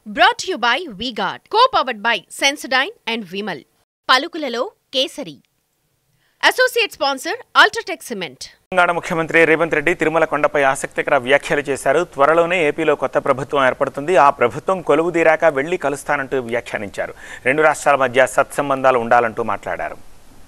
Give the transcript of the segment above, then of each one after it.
brought you by VGuard co powered by Sensodyne and Vimal పలుకులలో Kesari associate sponsor UltraTech cement Telangana ముఖ్యమంత్రి రేవంత్ రెడ్డి తిరుమల కొండపై ఆసక్తికర వ్యాఖ్యలు చేశారు త్వరలోనే ఏపీలో కొత్త ప్రభుత్వం ఏర్పడుతుంది ఆ ప్రభుత్వం కొలువు తీరాక వెళ్లి కలుస్తానంటూ వ్యాఖ్యానించారు రెండు రాష్ట్రాల మధ్య సత్సంబంధాలు ఉండాలంటూ మాట్లాడారు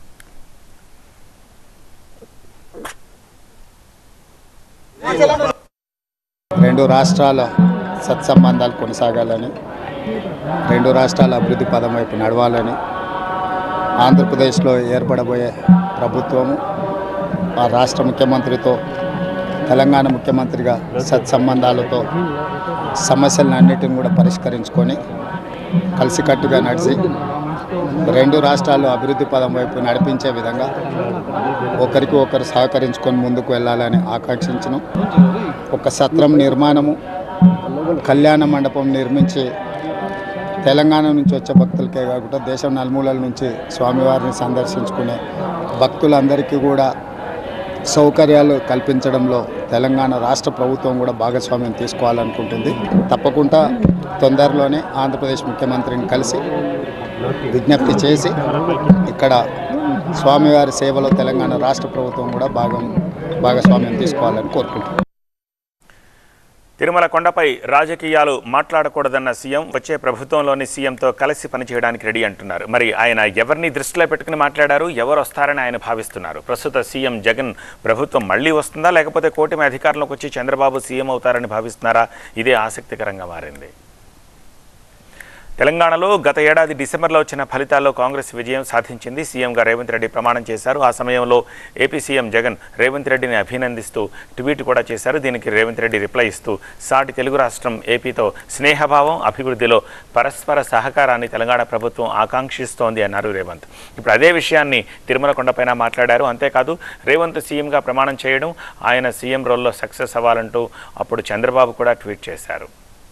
రెండు రాష్ట్రాల సత్సంబంధాలు కొనసాగాలని రెండు రాష్ట్రాల అభివృద్ధి పదం వైపు నడవాలని ఆంధ్రప్రదేశ్లో ఏర్పడబోయే ప్రభుత్వము ఆ రాష్ట్ర ముఖ్యమంత్రితో తెలంగాణ ముఖ్యమంత్రిగా సత్సంబంధాలతో సమస్యలన్నిటిని కూడా పరిష్కరించుకొని కలిసికట్టుగా నడిచి రెండు రాష్ట్రాలు అభివృద్ధి పదం వైపు నడిపించే విధంగా ఒకరికి ఒకరు సహకరించుకొని ముందుకు వెళ్ళాలని ఆకాంక్షించను ఒక సత్రం నిర్మాణము కళ్యాణ మండపం నిర్మించి తెలంగాణ నుంచి వచ్చే భక్తులకే కాకుండా దేశం నలుమూలల నుంచి స్వామివారిని సందర్శించుకునే భక్తులందరికీ కూడా సౌకర్యాలు కల్పించడంలో తెలంగాణ రాష్ట్ర ప్రభుత్వం కూడా భాగస్వామ్యం తీసుకోవాలనుకుంటుంది తప్పకుండా తొందరలోనే ఆంధ్రప్రదేశ్ ముఖ్యమంత్రిని కలిసి విజ్ఞప్తి చేసి ఇక్కడ స్వామివారి సేవలో తెలంగాణ రాష్ట్ర ప్రభుత్వం కూడా భాగం భాగస్వామ్యం తీసుకోవాలని కోరుకుంటున్నాను తిరుమల కొండపై రాజకీయాలు మాట్లాడకూడదన్న సీఎం వచ్చే ప్రభుత్వంలోని సీఎంతో కలిసి పనిచేయడానికి రెడీ అంటున్నారు మరి ఆయన ఎవరిని దృష్టిలో పెట్టుకుని మాట్లాడారు ఎవరు వస్తారని ఆయన భావిస్తున్నారు ప్రస్తుత సీఎం జగన్ ప్రభుత్వం మళ్ళీ వస్తుందా లేకపోతే కూటమి అధికారంలోకి వచ్చి చంద్రబాబు సీఎం అవుతారని భావిస్తున్నారా ఇదే ఆసక్తికరంగా మారింది తెలంగాణలో గత ఏడాది డిసెంబర్లో వచ్చిన ఫలితాల్లో కాంగ్రెస్ విజయం సాధించింది సీఎంగా రేవంత్ రెడ్డి ప్రమాణం చేశారు ఆ సమయంలో ఏపీ సీఎం జగన్ రేవంత్ రెడ్డిని అభినందిస్తూ ట్వీట్ కూడా చేశారు దీనికి రేవంత్ రెడ్డి రిప్లై ఇస్తూ సాటి తెలుగు రాష్ట్రం ఏపీతో స్నేహభావం అభివృద్ధిలో పరస్పర సహకారాన్ని తెలంగాణ ప్రభుత్వం ఆకాంక్షిస్తోంది అన్నారు రేవంత్ ఇప్పుడు అదే విషయాన్ని తిరుమల కొండపైన మాట్లాడారు అంతేకాదు రేవంత్ సీఎంగా ప్రమాణం చేయడం ఆయన సీఎం రోల్లో సక్సెస్ అవ్వాలంటూ అప్పుడు చంద్రబాబు కూడా ట్వీట్ చేశారు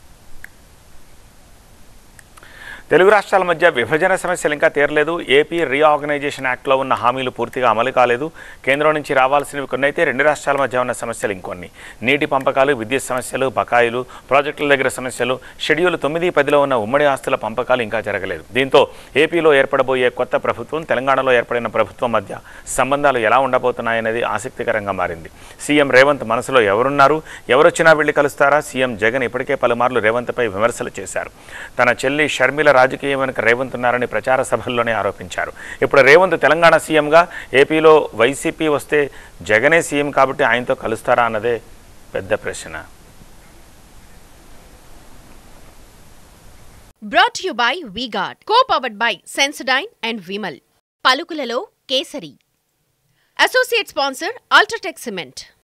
తెలుగు రాష్ట్రాల మధ్య విభజన సమస్యలు ఇంకా తీరలేదు ఏపీ రీఆర్గనైజేషన్ యాక్ట్లో ఉన్న హామీలు పూర్తిగా అమలు కాలేదు కేంద్రం నుంచి రావాల్సినవి కొన్ని అయితే రెండు రాష్ట్రాల మధ్య ఉన్న సమస్యలు ఇంకొన్ని నీటి పంపకాలు విద్యుత్ సమస్యలు బకాయిలు ప్రాజెక్టుల దగ్గర సమస్యలు షెడ్యూల్ తొమ్మిది పదిలో ఉన్న ఉమ్మడి ఆస్తుల పంపకాలు ఇంకా జరగలేదు దీంతో ఏపీలో ఏర్పడబోయే కొత్త ప్రభుత్వం తెలంగాణలో ఏర్పడిన ప్రభుత్వం మధ్య సంబంధాలు ఎలా ఉండబోతున్నాయనేది ఆసక్తికరంగా మారింది సీఎం రేవంత్ మనసులో ఎవరున్నారు ఎవరొచ్చినా వెళ్ళి కలుస్తారా సీఎం జగన్ ఇప్పటికే పలుమార్లు రేవంత్పై విమర్శలు చేశారు తన చెల్లి షర్మిల రాజకీయం వెనుక రేవంత్ ఉన్నారని ప్రచార సభల్లోనే ఆరోపించారు ఇప్పుడు రేవంత్ తెలంగాణ సీఎంగా ఏపీలో వైసీపీ వస్తే జగనే సీఎం కాబట్టి ఆయనతో కలుస్తారా అన్నదే పెద్ద ప్రశ్న brought you by VGuard co powered by Sensodyne and Vimal పలుకులలో Kesari associate sponsor UltraTech cement